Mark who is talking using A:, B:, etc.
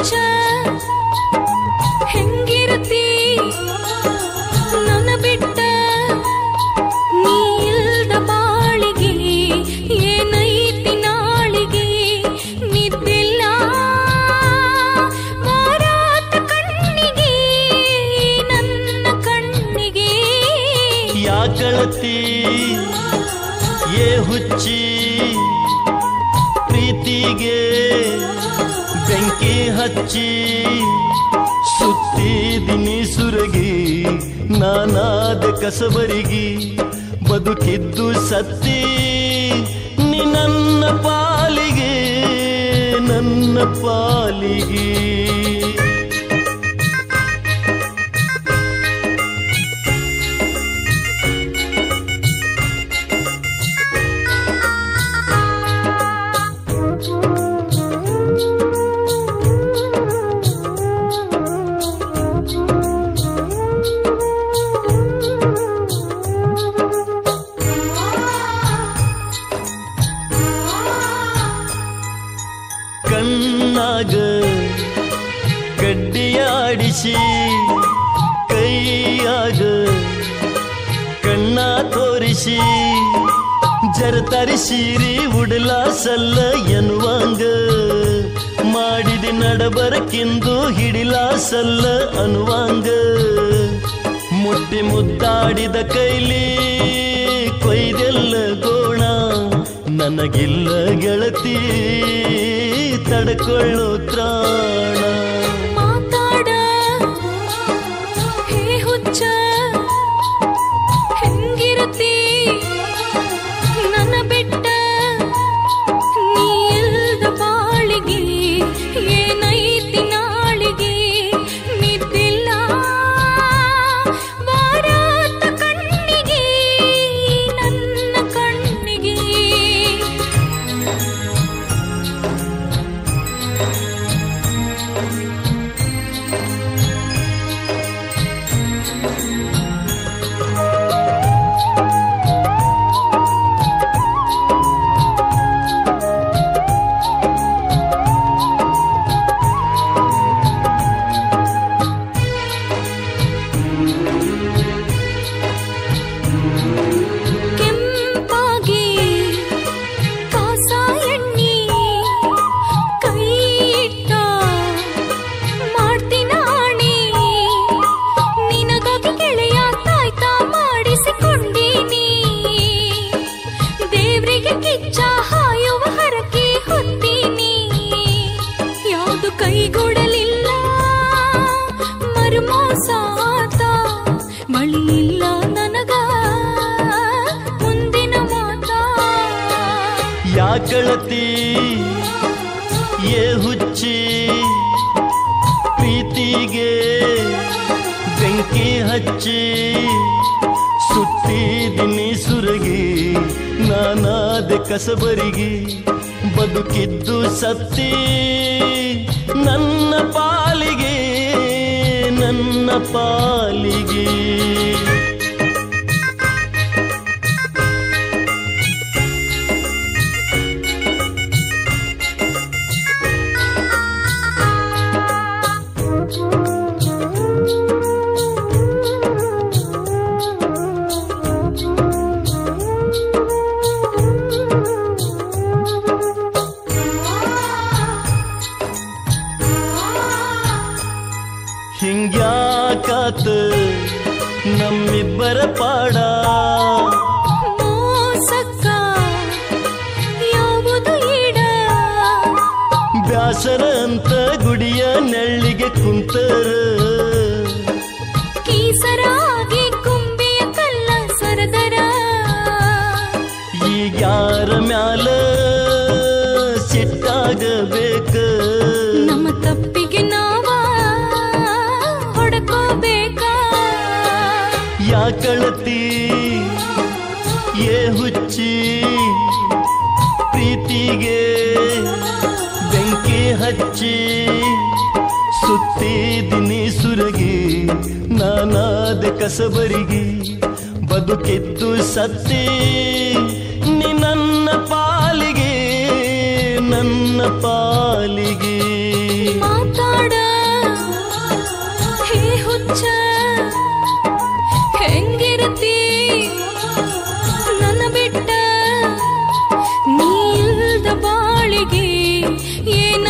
A: ಹುಚ್ಚ ಹೆಂಗಿರತಿ ನನ್ನ ಬಿಟ್ಟ ನೀ ಇಲ್ದ ಬಾಳಿಗೆ ಏನೈತಿ ನಾಳಿಗೆ ನಿದ್ದಿಲ್ಲ ಮಾರಾಟ ಕಣ್ಣಿಗೆ ನನ್ನ ಕಣ್ಣಿಗೆ
B: ಯಾಕಳತಿ ಏ ಹುಚ್ಚಿ ಪ್ರೀತಿಗೆ ಬೆಂಕಿ ಹಚ್ಚಿ ಸುತ್ತಿದಿನಿ ಸುರಗಿ ನಾನಾದ ಕಸಬರಿಗಿ ಬದುಕಿದ್ದು ಸತ್ತಿ ನೀ ನನ್ನ ಪಾಲಿಗೆ ನನ್ನ ಪಾಲಿಗೆ ಕಣ್ಣಾಗ ಗಡ್ಡಿಯಾಡಿಸಿ ಕೈಯಾಗ ಕಣ್ಣ ತೋರಿಸಿ ಜರತರಿಸಿರಿ ಉಡಲ ಸಲ್ಲ ಎನ್ನುವಂಗ ಮಾಡಿದಿ ನಡಬರಕ್ಕಿಂದು ಹಿಡಿಲ ಸಲ್ಲ ಅನ್ನುವಂಗ ಮುಟ್ಟಿ ಮುದ್ದಾಡಿದ ಕೈಲಿ ಕೊಯ್ದೆಲ್ಲ ಗೋಣ ನನಗಿಲ್ಲ ಗೆಳತಿ ತಡ್ಕೊಳ್ಳೋ ತ್ರಾಣ
A: ಮಾತಾಡ ಹೇ ಹುಚ್ಚ ಹೆಂಗಿರತಿ ನನ್ನ ಬಿಟ್ಟ ನೀ ಇಲ್ದ ಬಾಳಿಗೆ ಏನೈತಿ ನಾಳಿಗೆ ನಿದ್ದಿಲ್ಲ ಬಾರಾತ ಕಣ್ಣಿಗೆ ನನ್ನ ಕಣ್ಣಿಗೆ ಕೆಂಪಾಗಿ ಕಾಸ ಎಣ್ಣಿ ಕೈ ಇಟ್ಟ ಮಾಡ್ತೀನಾಣಿ ನಿನಗಾಗಿ ಗೆಳೆಯ ತಾಯ್ತ ಮಾಡಿಸಿಕೊಂಡೀನಿ ದೇವ್ರಿಗೆ ಕಿಚ್ಚ ಹಾಯುವ ಹರಕೆ ಹೊತ್ತೀನಿ ಯಾವುದು ಕೈಗೂಡಲಿಲ್ಲ ಮರುಮೋಸಾತ ಮಳಿ ಇಲ್ಲ ನನಗ ಮುಂದಿನ ಮಾತ
B: ಯಾಕಳತಿ ಏ ಹುಚ್ಚಿ ಪ್ರೀತಿಗೆ ಬೆಂಕಿ ಹಚ್ಚಿ ಸುತ್ತಿದಿನಿ ಸುರಗಿ ನಾನಾದ ಕಸಬರಿಗಿ ಬದುಕಿದ್ದು ಸತ್ತಿ ನನ್ನ ಪಾಲಿಗೆ ನನ್ನ ಪಾಲಿಗೆ ಹಿಂಗ್ಯಾಕಾತ ನಮ್ಮಿಬ್ಬರ ಪಾಡ
A: ಮೋಸಕ್ಕ ಯಾವುದು ಈಡ
B: ಬ್ಯಾಸರ ಅಂತ ಗುಡಿಯ ನೆಳ್ಳಿಗೆ ಕುಂತರ
A: ಕೀಸರಾಗಿ ಕುಂಬಿಯ ಕಲ್ಲ ಸರದರ
B: ಈಗ್ಯಾರ ಮ್ಯಾಲ ಸಿಟ್ಟಾಗಬೇಕ
A: ನಮ್ಮ ತಪ್ಪಿಗೆ ನಾವ ಹೊಡ್ಕೋಬೇಕಾ
B: ಯಾಕಳತಿ ಏ ಹುಚ್ಚಿ ಪ್ರೀತಿಗೆ ಬೆಂಕಿ ಹಚ್ಚಿ ಸುತ್ತಿದಿನಿ ಸುರಗಿ ನಾನಾದ ಕಸಬರಿಗಿ ಬದುಕಿದ್ದು ಸತ್ತಿ ನೀ ನನ್ನ ಪಾಲಿಗೆ ನನ್ನ ಪಾಲಿಗೆ
A: ಮಾತಾಡ ಏನ